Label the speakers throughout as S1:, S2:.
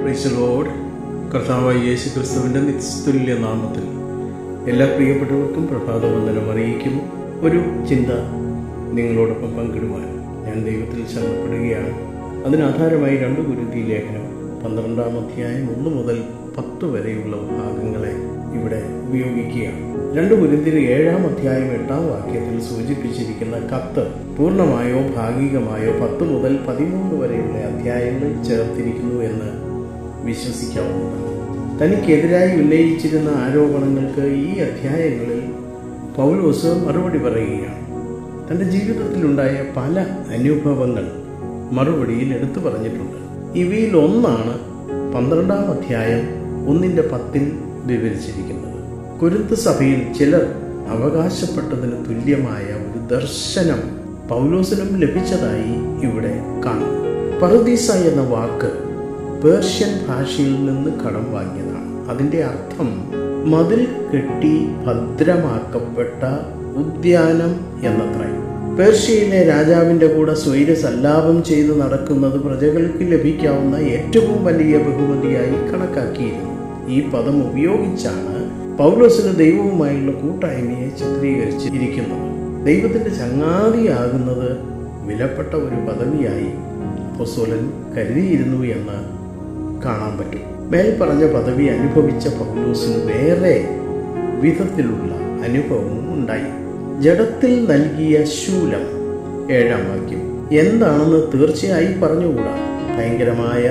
S1: price load കർത്താവായ യേശു ക്രിസ്തുവിൻ്റെ നിസ്തുല്യ നാമത്തിൽ എല്ലാ പ്രിയപ്പെട്ടവർക്കും പ്രഭാതവന്ദനം അറിയിക്കുന്നു ഒരു ചിന്ത നിങ്ങളോടൊപ്പം പങ്കിടുവാൻ ഞാൻ ദൈവത്തിൽ ശരണപ്പെടുകയാണ് അതിനാധാരമായി രണ്ട് ഗുരുതി ലേഖനം പന്ത്രണ്ടാം അധ്യായം ഒന്ന് മുതൽ പത്ത് വരെയുള്ള ഭാഗങ്ങളെ ഇവിടെ ഉപയോഗിക്കുകയാണ് രണ്ട് ഗുരുതിന് ഏഴാം അധ്യായം എട്ടാം വാക്യത്തിൽ സൂചിപ്പിച്ചിരിക്കുന്ന കത്ത് പൂർണ്ണമായോ ഭാഗികമായോ പത്ത് മുതൽ പതിമൂന്ന് വരെയുള്ള അധ്യായങ്ങളിൽ ചേർത്തിരിക്കുന്നു എന്ന് വിശ്വസിക്കാവുന്നതാണ് തനിക്കെതിരായി ഉന്നയിച്ചിരുന്ന ആരോപണങ്ങൾക്ക് ഈ അധ്യായങ്ങളിൽ പൗലോസ് മറുപടി പറയുകയാണ് തൻ്റെ ജീവിതത്തിലുണ്ടായ പല അനുഭവങ്ങൾ മറുപടിയിൽ എടുത്തു പറഞ്ഞിട്ടുണ്ട് ഇവയിൽ ഒന്നാണ് പന്ത്രണ്ടാം അധ്യായം ഒന്നിൻ്റെ പത്തിൽ വിവരിച്ചിരിക്കുന്നത് കുരുത്ത് സഭയിൽ ചിലർ അവകാശപ്പെട്ടതിന് തുല്യമായ ഒരു ദർശനം പൗലോസിനും ലഭിച്ചതായി ഇവിടെ കാണുന്നു പറുദീസ എന്ന വാക്ക് പേർഷ്യൻ ഭാഷയിൽ നിന്ന് കടം വാങ്ങിയതാണ് അതിൻ്റെ അർത്ഥം മതിൽ കെട്ടി ഭദ്രമാക്കപ്പെട്ട ഉദ്യാനം എന്നത്രേ പേർഷ്യയിലെ രാജാവിൻ്റെ കൂടെ സ്വൈരസല്ലാപം ചെയ്ത് നടക്കുന്നത് പ്രജകൾക്ക് ലഭിക്കാവുന്ന ഏറ്റവും വലിയ ബഹുമതിയായി കണക്കാക്കിയിരുന്നു ഈ പദം ഉപയോഗിച്ചാണ് പൗലോസിന് ദൈവവുമായുള്ള കൂട്ടായ്മയെ ചിത്രീകരിച്ചിരിക്കുന്നത് ദൈവത്തിൻ്റെ ചങ്ങാതിയാകുന്നത് വിലപ്പെട്ട ഒരു പദവിയായി അപ്പോസ്തലൻ കരുതിയിരുന്നു എന്ന് കാണാൻ പറ്റും മേൽ പറഞ്ഞ പദവി അനുഭവിച്ച പൗലോസിന് വേറെ വിധത്തിലുള്ള അനുഭവവും ഉണ്ടായി ജഡത്തിൽ നൽകിയ ശൂലം ഏഴാം വാക്യം എന്താണെന്ന് തീർച്ചയായി പറഞ്ഞുകൂടാ ഭയങ്കരമായ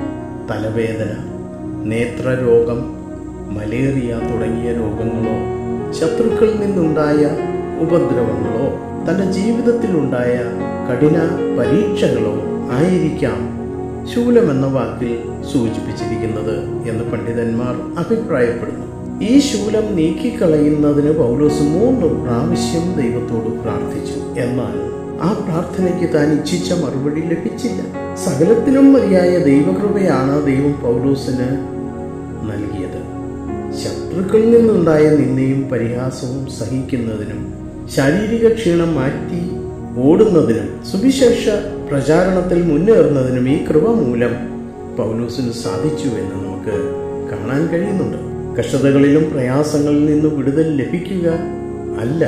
S1: തലവേദന നേത്രരോഗം മലേറിയ തുടങ്ങിയ രോഗങ്ങളോ ശത്രുക്കളിൽ നിന്നുണ്ടായ ഉപദ്രവങ്ങളോ തൻ്റെ ജീവിതത്തിലുണ്ടായ കഠിന പരീക്ഷകളോ ആയിരിക്കാം ശൂലം എന്ന വാക്കിൽ സൂചിപ്പിച്ചിരിക്കുന്നത് എന്ന് പണ്ഡിതന്മാർ അഭിപ്രായപ്പെടുന്നു ഈ ശൂലം നീക്കിക്കളയുന്നതിന് പൗലോസ് മൂന്ന് പ്രാവശ്യം ദൈവത്തോട് പ്രാർത്ഥിച്ചു എന്നാൽ ആ പ്രാർത്ഥനയ്ക്ക് താൻ ഇച്ഛിച്ച മറുപടി ലഭിച്ചില്ല സകലത്തിനും മതിയായ ദൈവകൃപയാണ് ദൈവം പൗലോസിന് നൽകിയത് ശത്രുക്കളിൽ നിന്നുണ്ടായ നിന്നയും പരിഹാസവും സഹിക്കുന്നതിനും ശാരീരിക ക്ഷീണം മാറ്റി ഓടുന്നതിനും സുവിശേഷ പ്രചാരണത്തിൽ മുന്നേറുന്നതിനും ഈ കൃപ മൂലം പൗലോസിന് സാധിച്ചു എന്ന് നമുക്ക് കാണാൻ കഴിയുന്നുണ്ട് കഷ്ടതകളിലും പ്രയാസങ്ങളിൽ നിന്നും വിടുതൽ ലഭിക്കുക അല്ല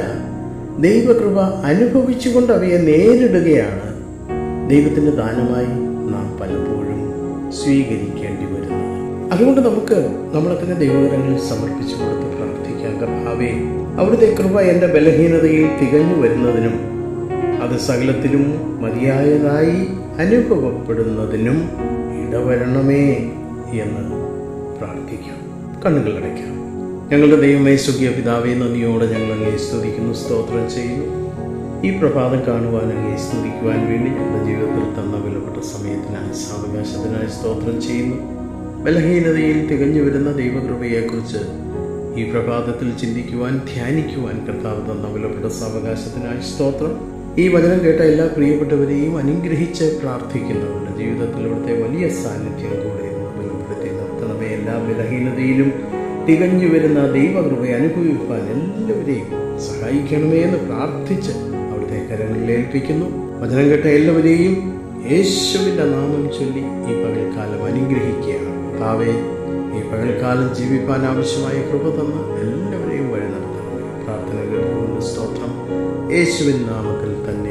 S1: ദൈവകൃപ അനുഭവിച്ചുകൊണ്ട് അവയെ നേരിടുകയാണ് ദൈവത്തിൻ്റെ ദാനമായി നാം പലപ്പോഴും സ്വീകരിക്കേണ്ടി വരുന്നത് അതുകൊണ്ട് നമുക്ക് നമ്മളെ തന്നെ ദൈവകരങ്ങളിൽ സമർപ്പിച്ചു കൊടുത്ത് പ്രാർത്ഥിക്കാം കർത്താവേ അവിടുത്തെ കൃപ എൻ്റെ ബലഹീനതയിൽ തികഞ്ഞു വരുന്നതിനും അത് സകലത്തിലും മതിയായതായി അനുഭവപ്പെടുന്നതിനും ഇടവരണമേ എന്ന് പ്രാർത്ഥിക്കാം കണ്ണുകൾ അടയ്ക്കാം ഞങ്ങളുടെ ദൈവമേ സുഖിയ പിതാവേ നന്ദിയോടെ ഞങ്ങൾ അങ്ങേ സ്തുതിക്കുന്നു സ്തോത്രം ചെയ്യുന്നു ഈ പ്രഭാതം കാണുവാൻ അങ്ങേ സ്തുതിക്കുവാൻ വേണ്ടി ഞങ്ങളുടെ ജീവിതത്തിൽ തന്ന വിലപ്പെട്ട സമയത്തിനായി സാവകാശത്തിനായി സ്തോത്രം ചെയ്യുന്നു ബലഹീനതയിൽ തികഞ്ഞു വരുന്ന ദൈവകൃപയെക്കുറിച്ച് ഈ പ്രഭാതത്തിൽ ചിന്തിക്കുവാൻ ധ്യാനിക്കുവാൻ കർത്താവ് തന്ന വിലപ്പെട്ട സാവകാശത്തിനായി സ്തോത്രം ഈ വചനം കേട്ട എല്ലാ പ്രിയപ്പെട്ടവരെയും അനുഗ്രഹിച്ച് പ്രാർത്ഥിക്കുന്നവരുടെ ജീവിതത്തിൽ ഇവിടുത്തെ വലിയ സാന്നിധ്യം കൂടെ ഇന്ന് ബലപ്പെടുത്തി നിർത്തണമേ എല്ലാ ബലഹീനതയിലും തികഞ്ഞു വരുന്ന ദൈവകൃപയെ അനുഭവിപ്പാൻ എല്ലാവരെയും സഹായിക്കണമേ എന്ന് പ്രാർത്ഥിച്ച് അവിടുത്തെ കരങ്ങളിൽ ഏൽപ്പിക്കുന്നു വചനം കേട്ട എല്ലാവരെയും യേശുവിൻ്റെ നാമം ചൊല്ലി ഈ പകൽക്കാലം അനുഗ്രഹിക്കുകയാണ് താവേ ഈ പകൽക്കാലം ജീവിപ്പാൻ ആവശ്യമായ കൃപ തന്ന എല്ലാവരെയും വഴി നടത്തണമേ പ്രാർത്ഥന കേൾക്കുകൊണ്ട് സ്തോത്രം യേശുവിൻ നാമത്തിൽ തന്നെ